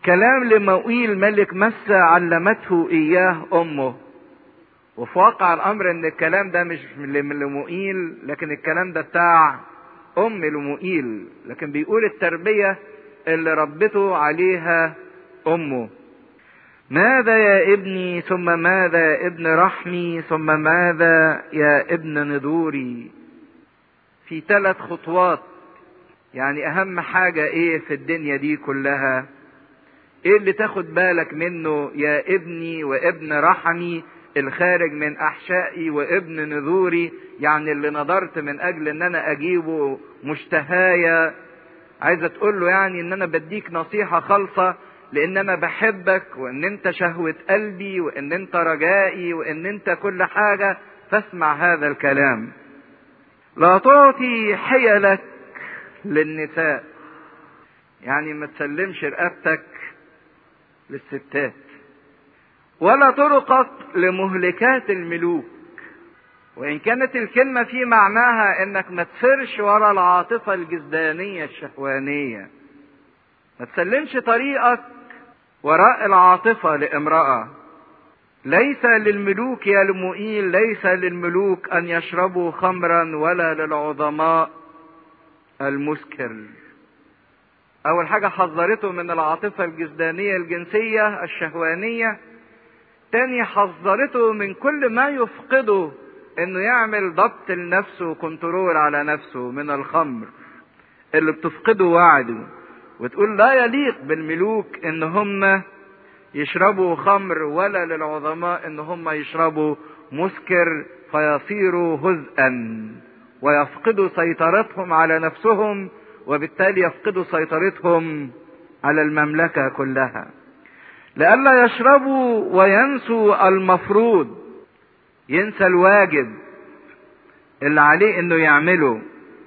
كلام لموئيل ملك مسة علمته إياه أمه وفي واقع الأمر إن الكلام ده مش لموئيل لكن الكلام ده بتاع أم لموئيل لكن بيقول التربية اللي ربته عليها أمه ماذا يا ابني ثم ماذا يا ابن رحمي ثم ماذا يا ابن نذوري في ثلاث خطوات يعني اهم حاجة ايه في الدنيا دي كلها ايه اللي تاخد بالك منه يا ابني وابن رحمي الخارج من احشائي وابن نذوري يعني اللي نظرت من اجل ان انا اجيبه مشتهايا عايزة تقول له يعني ان انا بديك نصيحة خالصة لان انا بحبك وان انت شهوة قلبي وان انت رجائي وان انت كل حاجة فاسمع هذا الكلام لا تعطي حيلك للنساء يعني ما تسلمش رقبتك للستات ولا طرقك لمهلكات الملوك وان كانت الكلمة في معناها انك ما تسرش ورا العاطفة الجسدانية الشهوانية ما تسلمش طريقك وراء العاطفة لامرأة ليس للملوك يا لمؤيل ليس للملوك ان يشربوا خمرا ولا للعظماء المسكر اول حاجة حذرته من العاطفة الجسدانية الجنسية الشهوانية تاني حذرته من كل ما يفقده انه يعمل ضبط لنفسه وكنترول على نفسه من الخمر اللي بتفقده وعده وتقول لا يليق بالملوك ان هم يشربوا خمر ولا للعظماء ان هم يشربوا مسكر فيصيروا هزءا ويفقدوا سيطرتهم على نفسهم وبالتالي يفقدوا سيطرتهم على المملكة كلها لئلا يشربوا وينسوا المفروض ينسى الواجب اللي عليه انه يعمله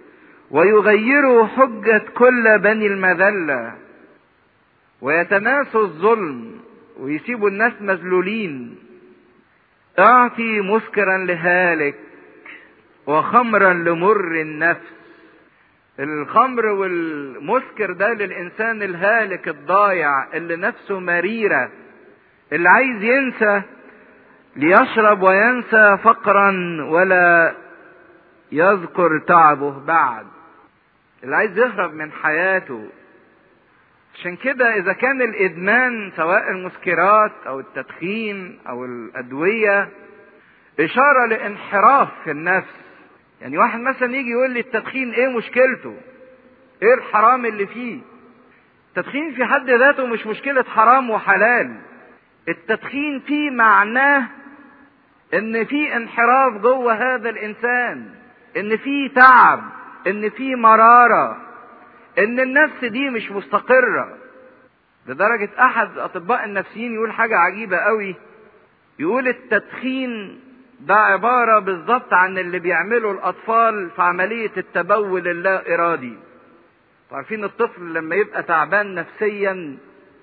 ويغيروا حجة كل بني المذلة ويتناسوا الظلم ويسيبوا الناس مذلولين اعطي مسكرا لهالك وخمرا لمر النفس الخمر والمسكر ده للانسان الهالك الضايع اللي نفسه مريره اللي عايز ينسى ليشرب وينسى فقرا ولا يذكر تعبه بعد اللي عايز يهرب من حياته عشان كده اذا كان الادمان سواء المسكرات او التدخين او الادويه اشاره لانحراف في النفس يعني واحد مثلا يجي يقول لي التدخين ايه مشكلته ايه الحرام اللي فيه التدخين في حد ذاته مش مشكله حرام وحلال التدخين فيه معناه ان في انحراف جوه هذا الانسان ان في تعب ان في مراره ان النفس دي مش مستقره لدرجه احد اطباء النفسيين يقول حاجه عجيبه قوي يقول التدخين ده عباره بالظبط عن اللي بيعمله الاطفال في عمليه التبول اللا ارادي عارفين الطفل لما يبقى تعبان نفسيا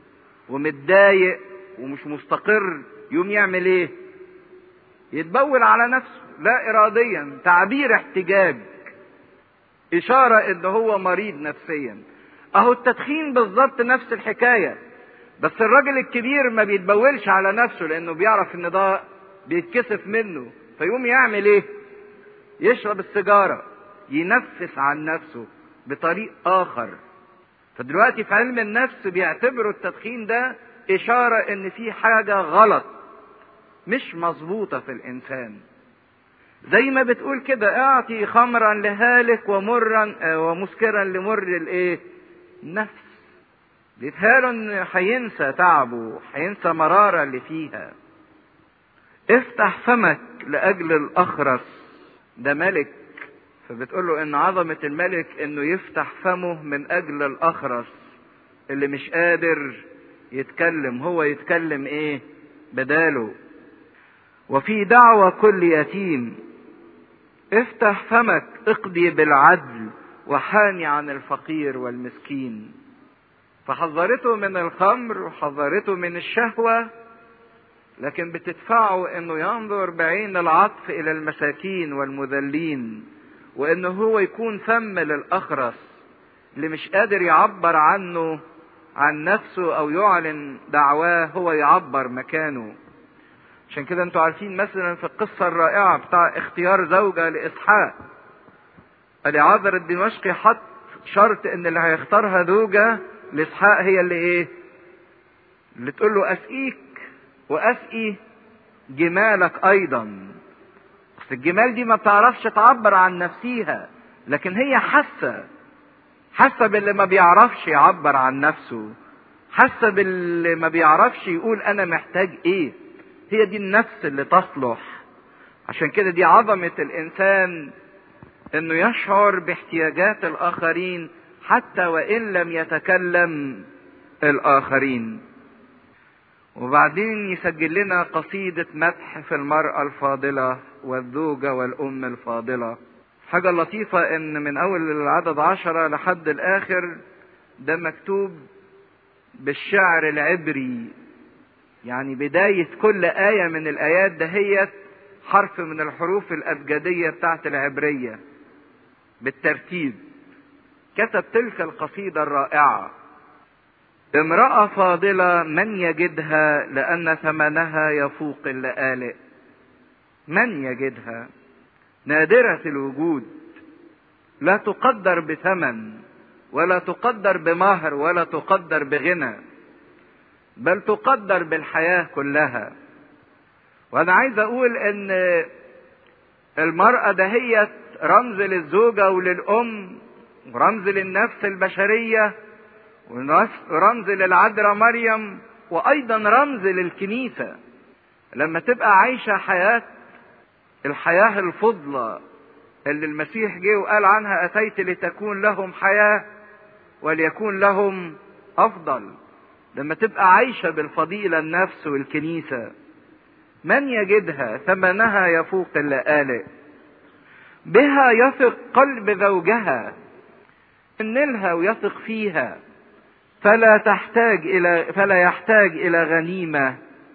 ومتضايق ومش مستقر يقوم يعمل ايه يتبول على نفسه لا اراديا تعبير احتجاج اشارة ان هو مريض نفسيا اهو التدخين بالظبط نفس الحكاية بس الراجل الكبير ما بيتبولش على نفسه لانه بيعرف ان ده بيتكسف منه فيقوم يعمل ايه يشرب السيجارة ينفس عن نفسه بطريق اخر فدلوقتي في علم النفس بيعتبروا التدخين ده اشارة ان في حاجة غلط مش مظبوطة في الانسان زي ما بتقول كده اعطي خمرا لهالك ومرا ومسكرا لمر الايه النفس بيتهاله ان هينسى تعبه هينسى مرارة اللي فيها افتح فمك لاجل الاخرس ده ملك فبتقول له ان عظمة الملك انه يفتح فمه من اجل الاخرس اللي مش قادر يتكلم هو يتكلم ايه بداله وفي دعوة كل يتيم افتح فمك اقضي بالعدل وحاني عن الفقير والمسكين فحذرته من الخمر وحذرته من الشهوة لكن بتدفعه انه ينظر بعين العطف الى المساكين والمذلين وانه هو يكون فم للاخرس اللي مش قادر يعبر عنه عن نفسه او يعلن دعواه هو يعبر مكانه عشان كده انتوا عارفين مثلا في القصة الرائعة بتاع اختيار زوجة لإسحاق اليعاذر الدمشقي حط شرط ان اللي هيختارها زوجة لإسحاق هي اللي ايه اللي تقول له اسقيك واسقي جمالك ايضا بس الجمال دي ما بتعرفش تعبر عن نفسيها لكن هي حاسة حاسة باللي ما بيعرفش يعبر عن نفسه حاسة باللي ما بيعرفش يقول انا محتاج ايه هي دي النفس اللي تصلح عشان كده دي عظمة الانسان انه يشعر باحتياجات الاخرين حتى وان لم يتكلم الاخرين وبعدين يسجل لنا قصيدة مدح في المرأة الفاضلة والزوجة والأم الفاضلة حاجة لطيفة إن من أول العدد عشرة لحد الآخر ده مكتوب بالشعر العبري يعني بداية كل آية من الآيات دهيت حرف من الحروف الأبجدية بتاعت العبرية بالترتيب كتب تلك القصيدة الرائعة امرأة فاضلة من يجدها لأن ثمنها يفوق اللآلئ من يجدها نادرة الوجود لا تقدر بثمن ولا تقدر بمهر ولا تقدر بغنى بل تقدر بالحياة كلها وانا عايز اقول ان المرأة دهيت رمز للزوجة وللأم ورمز للنفس البشرية ورمز للعذراء مريم وايضا رمز للكنيسة لما تبقى عايشة حياة الحياة الفضلة اللي المسيح جه وقال عنها اتيت لتكون لهم حياة وليكون لهم افضل لما تبقى عايشة بالفضيلة النفس والكنيسة من يجدها ثمنها يفوق اللآلئ بها يثق قلب زوجها نلها ويثق فيها فلا تحتاج الى فلا يحتاج الى غنيمه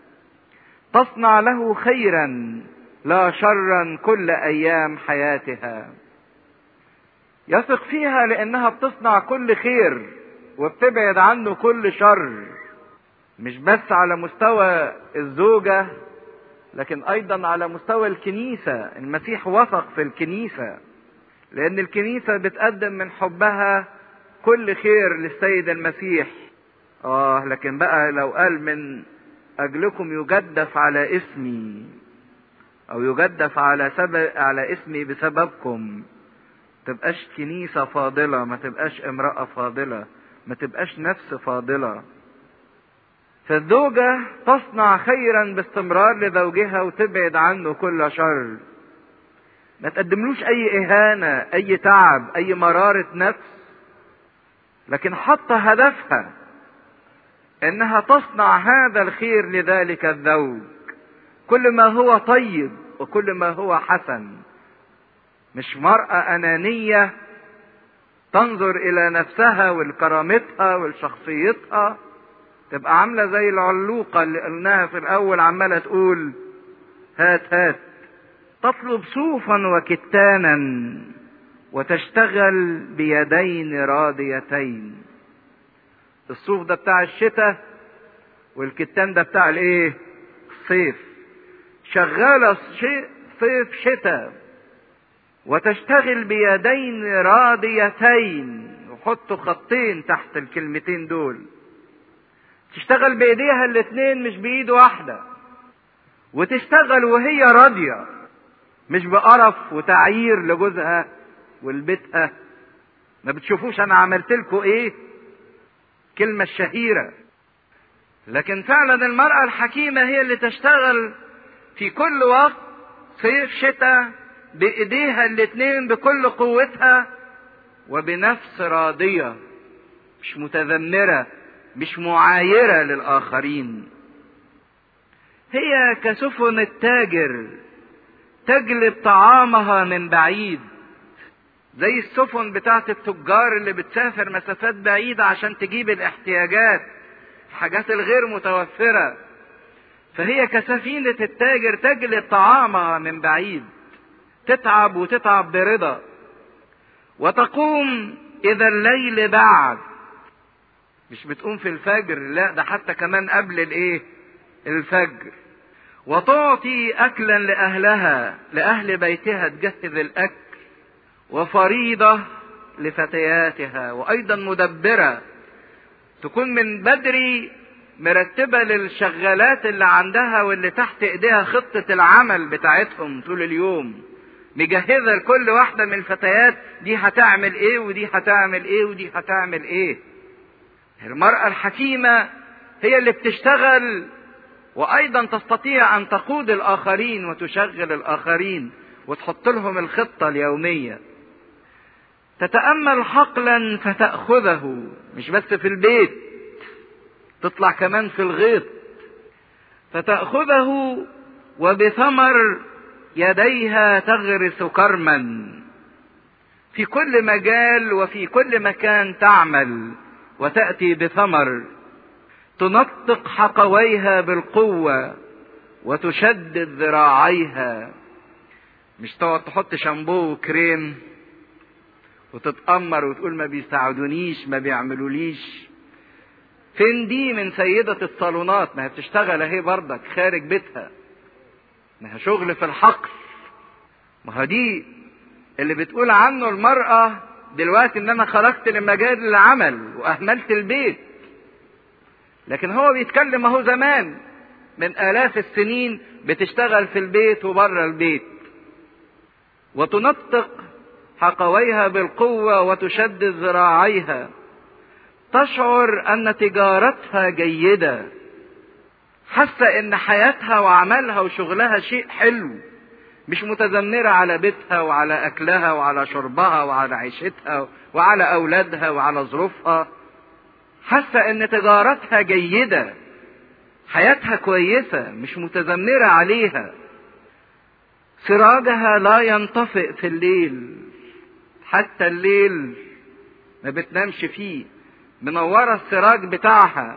تصنع له خيرا لا شرا كل ايام حياتها يثق فيها لانها بتصنع كل خير وبتبعد عنه كل شر مش بس على مستوى الزوجه لكن ايضا على مستوى الكنيسه المسيح وثق في الكنيسه لان الكنيسه بتقدم من حبها كل خير للسيد المسيح اه لكن بقى لو قال من اجلكم يجدف على اسمي او يجدف على سبب على اسمي بسببكم تبقاش كنيسة فاضلة ما تبقاش امرأة فاضلة ما تبقاش نفس فاضلة فالزوجة تصنع خيرا باستمرار لزوجها وتبعد عنه كل شر ما تقدملوش اي اهانة اي تعب اي مرارة نفس لكن حط هدفها انها تصنع هذا الخير لذلك الزوج كل ما هو طيب وكل ما هو حسن مش مرأة أنانية تنظر إلى نفسها ولكرامتها ولشخصيتها تبقى عاملة زي العلوقة اللي قلناها في الأول عمالة تقول هات هات تطلب صوفا وكتانا وتشتغل بيدين راضيتين الصوف ده بتاع الشتاء والكتان ده بتاع الايه الصيف شغالة صيف شتاء وتشتغل بيدين راضيتين وحطوا خطين تحت الكلمتين دول تشتغل بايديها الاتنين مش بايد واحدة وتشتغل وهي راضية مش بقرف وتعيير لجوزها ولبيتها ما بتشوفوش انا عملت لكم ايه كلمة الشهيرة لكن فعلا المرأة الحكيمة هي اللي تشتغل في كل وقت صيف شتاء بايديها الاتنين بكل قوتها وبنفس راضية مش متذمرة مش معايرة للآخرين هي كسفن التاجر تجلب طعامها من بعيد زي السفن بتاعت التجار اللي بتسافر مسافات بعيدة عشان تجيب الاحتياجات الحاجات الغير متوفرة فهي كسفينة التاجر تجلب طعامها من بعيد تتعب وتتعب برضا وتقوم إذا الليل بعد مش بتقوم في الفجر لا ده حتى كمان قبل الايه الفجر وتعطي اكلا لاهلها لاهل بيتها تجهز الاكل وفريضه لفتياتها وايضا مدبره تكون من بدري مرتبه للشغالات اللي عندها واللي تحت ايديها خطه العمل بتاعتهم طول اليوم مجهزه لكل واحده من الفتيات دي هتعمل ايه ودي هتعمل ايه ودي هتعمل ايه المراه الحكيمه هي اللي بتشتغل وايضا تستطيع ان تقود الاخرين وتشغل الاخرين وتحط لهم الخطه اليوميه تتامل حقلا فتاخذه مش بس في البيت تطلع كمان في الغيط فتاخذه وبثمر يديها تغرس كرما في كل مجال وفي كل مكان تعمل وتاتي بثمر تنطق حقويها بالقوه وتشدد ذراعيها مش تقعد تحط شامبو وكريم وتتأمر وتقول ما بيساعدونيش ما بيعملوليش فين دي من سيدة الصالونات ما هي بتشتغل اهي بردك خارج بيتها ما هي شغل في الحقل ما هي دي اللي بتقول عنه المرأة دلوقتي ان انا خرجت لمجال العمل واهملت البيت لكن هو بيتكلم اهو زمان من الاف السنين بتشتغل في البيت وبره البيت وتنطق حقويها بالقوة وتشدد ذراعيها تشعر ان تجارتها جيدة حاسة ان حياتها وعملها وشغلها شيء حلو مش متذمرة على بيتها وعلى اكلها وعلى شربها وعلى عيشتها وعلى اولادها وعلى ظروفها حاسة ان تجارتها جيدة حياتها كويسة مش متذمرة عليها سراجها لا ينطفئ في الليل حتى الليل ما بتنامش فيه منورة السراج بتاعها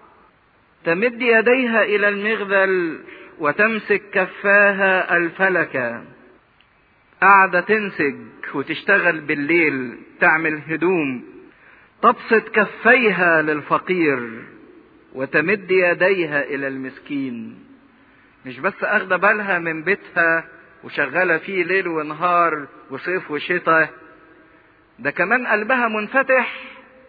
تمد يديها إلى المغذل وتمسك كفاها الفلكة قاعدة تنسج وتشتغل بالليل تعمل هدوم تبسط كفيها للفقير وتمد يديها إلى المسكين مش بس أخذ بالها من بيتها وشغالة فيه ليل ونهار وصيف وشتاء ده كمان قلبها منفتح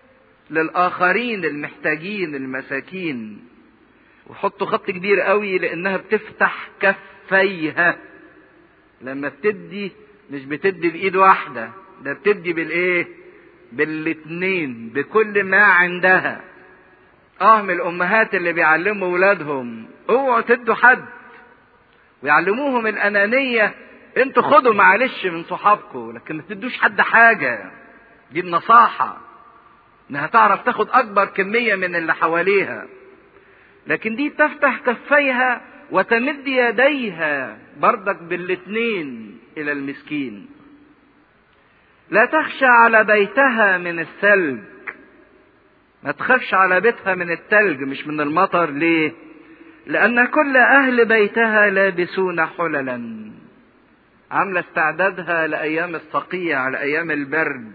للآخرين المحتاجين المساكين وحطوا خط كبير قوي لأنها بتفتح كفيها لما بتدي مش بتدي بإيد واحدة ده بتدي بالإيه؟ بالاتنين بكل ما عندها اه من الأمهات اللي بيعلموا ولادهم اوعوا تدوا حد ويعلموهم الأنانية انتوا خدوا معلش من صحابكم لكن ما تدوش حد حاجة دي النصاحة انها تعرف تاخد اكبر كمية من اللي حواليها لكن دي تفتح كفيها وتمد يديها بردك بالاتنين الى المسكين لا تخشى على بيتها من الثلج ما تخافش على بيتها من التلج مش من المطر ليه لان كل اهل بيتها لابسون حللا عامله استعدادها لايام الصقيع لايام البرد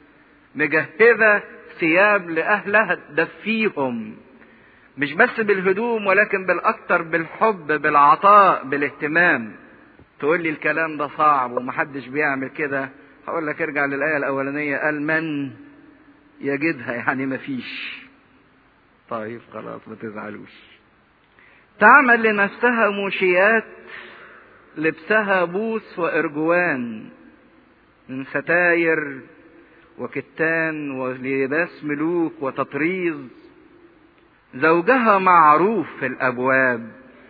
مجهزه ثياب لاهلها تدفيهم مش بس بالهدوم ولكن بالاكثر بالحب بالعطاء بالاهتمام تقول لي الكلام ده صعب ومحدش بيعمل كده هقول لك ارجع للايه الاولانيه قال من يجدها يعني مفيش طيب خلاص ما تزعلوش تعمل لنفسها موشيات لبسها بوس وارجوان من ستاير وكتان ولباس ملوك وتطريز زوجها معروف في الابواب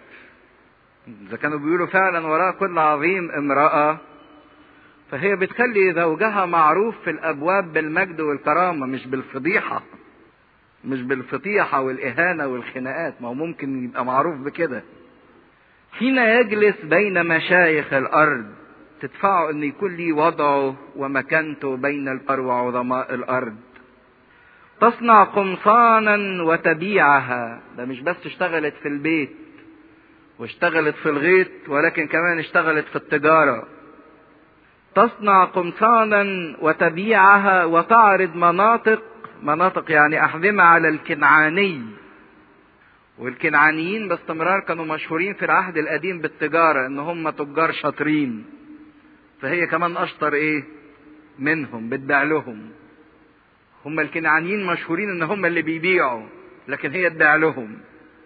اذا كانوا بيقولوا فعلا وراء كل عظيم امراه فهي بتخلي زوجها معروف في الابواب بالمجد والكرامه مش بالفضيحه مش بالفضيحه والاهانه والخناقات ما هو ممكن يبقى معروف بكده حين يجلس بين مشايخ الارض تدفعه ان يكون لي وضعه ومكانته بين البر وعظماء الارض تصنع قمصانا وتبيعها ده مش بس اشتغلت في البيت واشتغلت في الغيط ولكن كمان اشتغلت في التجارة تصنع قمصانا وتبيعها وتعرض مناطق مناطق يعني أحزمة على الكنعاني والكنعانيين باستمرار كانوا مشهورين في العهد القديم بالتجارة ان هم تجار شاطرين فهي كمان اشطر ايه منهم بتبيع لهم هم الكنعانيين مشهورين ان هم اللي بيبيعوا لكن هي تبيع لهم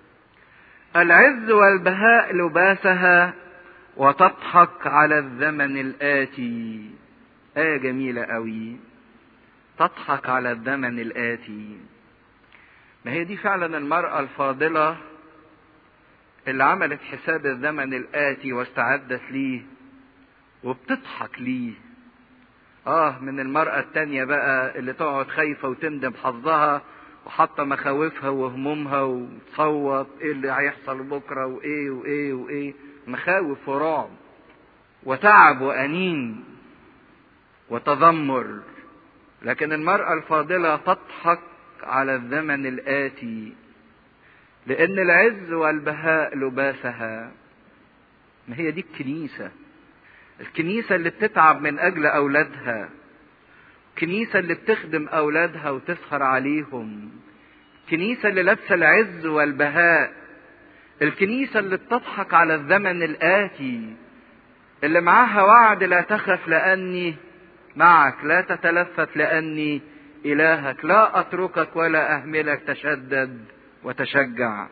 العز والبهاء لباسها وتضحك على الزمن الآتي آية جميلة قوي تضحك على الزمن الآتي ما هي دي فعلا المرأة الفاضلة اللي عملت حساب الزمن الآتي واستعدت ليه وبتضحك ليه اه من المرأة التانية بقى اللي تقعد خايفة وتندم حظها وحاطة مخاوفها وهمومها وتصوت ايه اللي هيحصل بكرة وايه وايه وايه مخاوف ورعب وتعب وأنين وتذمر لكن المرأة الفاضلة تضحك على الزمن الآتي لأن العز والبهاء لباسها ما هي دي الكنيسة الكنيسة اللي بتتعب من أجل أولادها الكنيسة اللي بتخدم أولادها وتسهر عليهم الكنيسة اللي لابسة العز والبهاء الكنيسة اللي بتضحك على الزمن الآتي اللي معاها وعد لا تخف لأني معك لا تتلفت لأني إلهك لا أتركك ولا أهملك تشدد وتشجع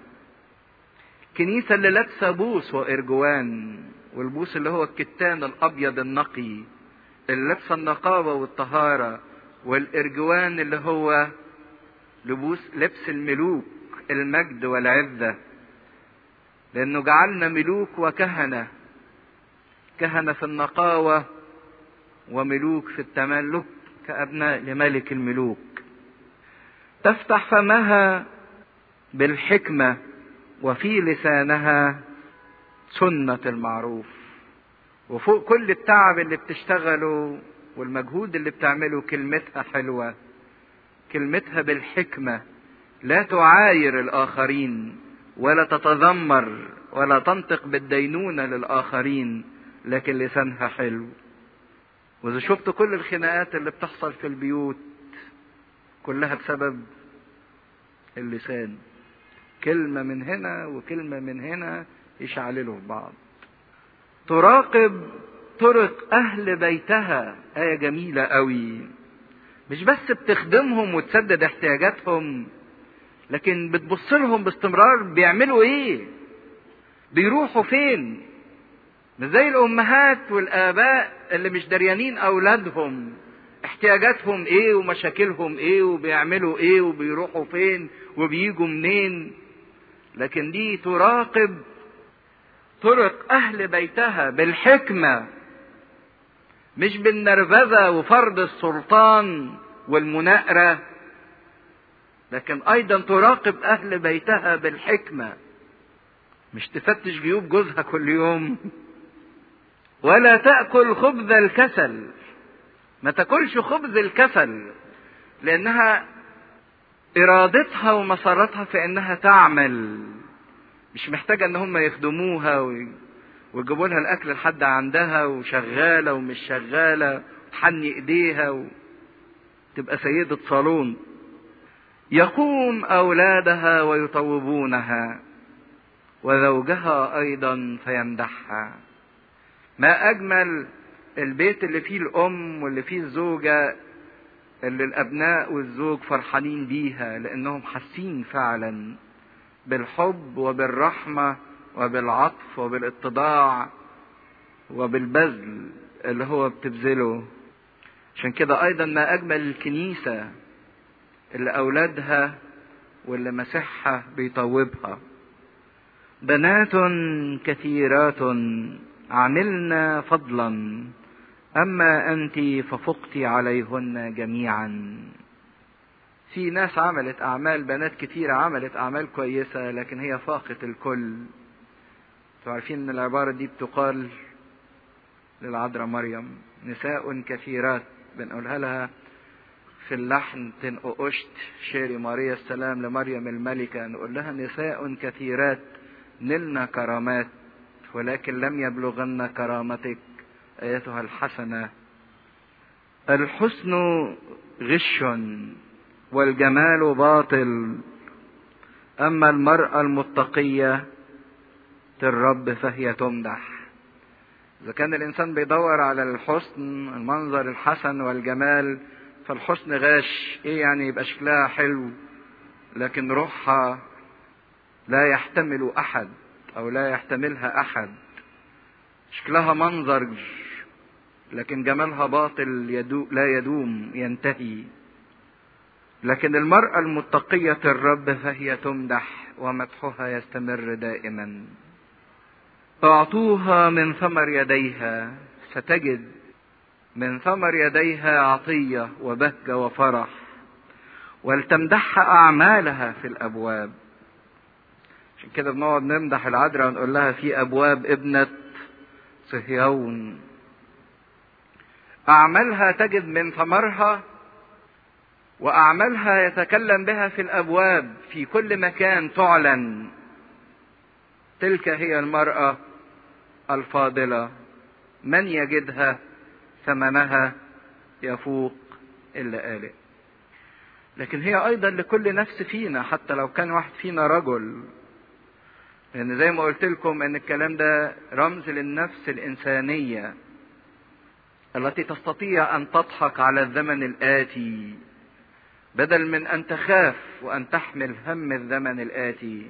كنيسة اللي لابسة بوس وإرجوان والبوس اللي هو الكتان الأبيض النقي اللي لابسة النقاوة والطهارة والإرجوان اللي هو لبوس لبس الملوك المجد والعزة لأنه جعلنا ملوك وكهنة كهنة في النقاوة وملوك في التملك كأبناء لملك الملوك تفتح فمها بالحكمة وفي لسانها سنة المعروف وفوق كل التعب اللي بتشتغله والمجهود اللي بتعمله كلمتها حلوة كلمتها بالحكمة لا تعاير الآخرين ولا تتذمر ولا تنطق بالدينونة للآخرين لكن لسانها حلو وإذا شفت كل الخناقات اللي بتحصل في البيوت كلها بسبب اللسان كلمة من هنا وكلمة من هنا يشعللوا في بعض تراقب طرق أهل بيتها آية جميلة قوي مش بس بتخدمهم وتسدد احتياجاتهم لكن بتبص لهم باستمرار بيعملوا ايه بيروحوا فين مش زي الامهات والاباء اللي مش دريانين اولادهم احتياجاتهم ايه ومشاكلهم ايه وبيعملوا ايه وبيروحوا فين وبيجوا منين لكن دي تراقب طرق اهل بيتها بالحكمه مش بالنرفزه وفرض السلطان والمناقره لكن ايضا تراقب اهل بيتها بالحكمه مش تفتش جيوب جوزها كل يوم ولا تاكل خبز الكسل ما تاكلش خبز الكسل لانها ارادتها ومسارتها في انها تعمل مش محتاجه ان هم يخدموها ويجيبوا لها الاكل لحد عندها وشغاله ومش شغاله وتحني ايديها وتبقى سيده صالون يقوم اولادها ويطوبونها وزوجها ايضا فيمدحها ما اجمل البيت اللي فيه الام واللي فيه الزوجه اللي الابناء والزوج فرحانين بيها لانهم حاسين فعلا بالحب وبالرحمه وبالعطف وبالاتضاع وبالبذل اللي هو بتبذله عشان كده ايضا ما اجمل الكنيسه اللي اولادها واللي مسيحها بيطوبها بنات كثيرات عملنا فضلا اما انت ففقت عليهن جميعا في ناس عملت اعمال بنات كتيرة عملت اعمال كويسة لكن هي فاقت الكل انتوا عارفين ان العبارة دي بتقال للعذراء مريم نساء كثيرات بنقولها لها في اللحن تنقشت شيري ماريا السلام لمريم الملكة نقول لها نساء كثيرات نلنا كرامات ولكن لم يبلغن كرامتك ايتها الحسنة الحسن غش والجمال باطل أما المرأة المتقية الرب فهي تمدح إذا كان الإنسان بيدور على الحسن المنظر الحسن والجمال فالحسن غاش إيه يعني يبقى شكلها حلو لكن روحها لا يحتمل أحد أو لا يحتملها أحد شكلها منظر لكن جمالها باطل يدو لا يدوم ينتهي لكن المرأة المتقية الرب فهي تمدح ومدحها يستمر دائما اعطوها من ثمر يديها ستجد من ثمر يديها عطية وبهجة وفرح ولتمدحها أعمالها في الأبواب عشان كده بنقعد نمدح العذراء ونقول لها في أبواب ابنة صهيون أعمالها تجد من ثمرها وأعمالها يتكلم بها في الأبواب في كل مكان تعلن تلك هي المرأة الفاضلة من يجدها ثمنها يفوق إلا آلئ لكن هي أيضا لكل نفس فينا حتى لو كان واحد فينا رجل لأن زي ما قلت لكم أن الكلام ده رمز للنفس الإنسانية التي تستطيع أن تضحك على الزمن الآتي بدل من أن تخاف وأن تحمل هم الزمن الآتي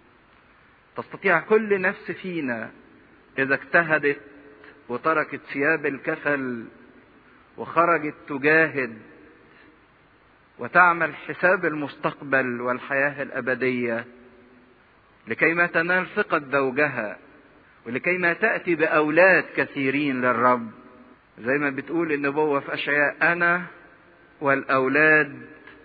تستطيع كل نفس فينا إذا اجتهدت وتركت ثياب الكسل وخرجت تجاهد وتعمل حساب المستقبل والحياة الأبدية لكيما تنال ثقة زوجها ولكيما تأتي بأولاد كثيرين للرب زي ما بتقول النبوة في أشعياء أنا والأولاد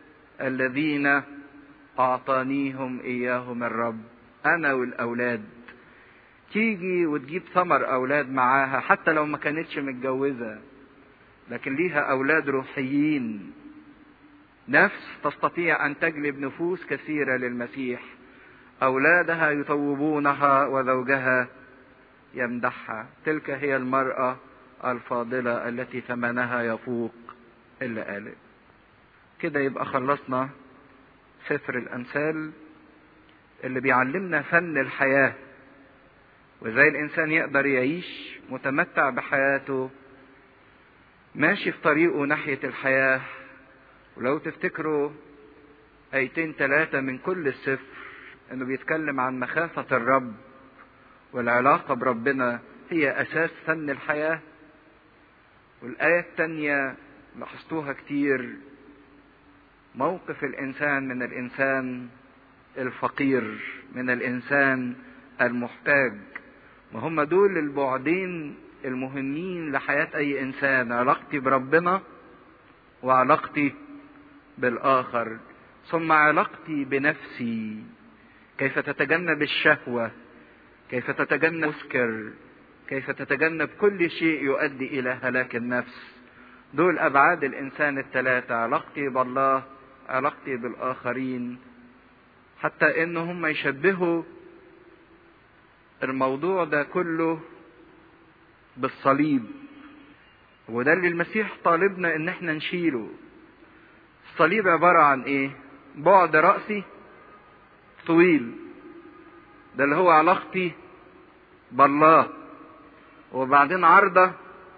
الذين أعطانيهم إياهم الرب أنا والأولاد تيجي وتجيب ثمر أولاد معاها حتى لو ما كانتش متجوزة لكن ليها أولاد روحيين نفس تستطيع أن تجلب نفوس كثيرة للمسيح أولادها يطوبونها وزوجها يمدحها تلك هي المرأة الفاضلة التي ثمنها يفوق إلا آلئ كده يبقى خلصنا سفر الأمثال اللي بيعلمنا فن الحياة وازاي الإنسان يقدر يعيش متمتع بحياته ماشي في طريقه ناحية الحياة ولو تفتكروا آيتين ثلاثة من كل السفر إنه بيتكلم عن مخافة الرب والعلاقة بربنا هي أساس فن الحياة والآية الثانية لاحظتوها كتير موقف الإنسان من الإنسان الفقير من الإنسان المحتاج ما هم دول البعدين المهمين لحياة أي إنسان علاقتي بربنا وعلاقتي بالآخر ثم علاقتي بنفسي كيف تتجنب الشهوة كيف تتجنب مسكر كيف تتجنب كل شيء يؤدي إلى هلاك النفس دول أبعاد الإنسان الثلاثة علاقتي بالله علاقتي بالآخرين حتى إن هم يشبهوا الموضوع ده كله بالصليب وده اللي المسيح طالبنا ان احنا نشيله الصليب عبارة عن ايه بعد رأسي طويل ده اللي هو علاقتي بالله وبعدين عرضة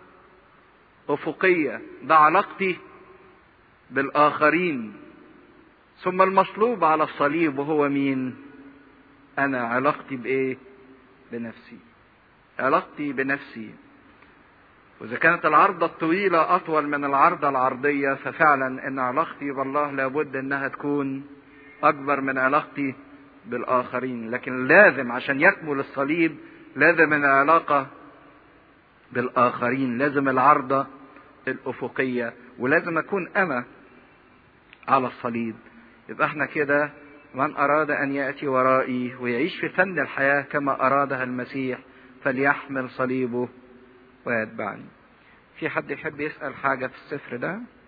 أفقية ده علاقتي بالآخرين ثم المصلوب على الصليب وهو مين أنا علاقتي بإيه بنفسي علاقتي بنفسي وإذا كانت العرضة الطويلة أطول من العرضة العرضية ففعلا إن علاقتي بالله لابد إنها تكون أكبر من علاقتي بالآخرين لكن لازم عشان يكمل الصليب لازم العلاقة بالآخرين لازم العرضة الأفقية ولازم أكون أنا على الصليب يبقى احنا كده من أراد أن يأتي ورائي ويعيش في فن الحياة كما أرادها المسيح فليحمل صليبه ويتبعني في حد يحب يسأل حاجة في السفر ده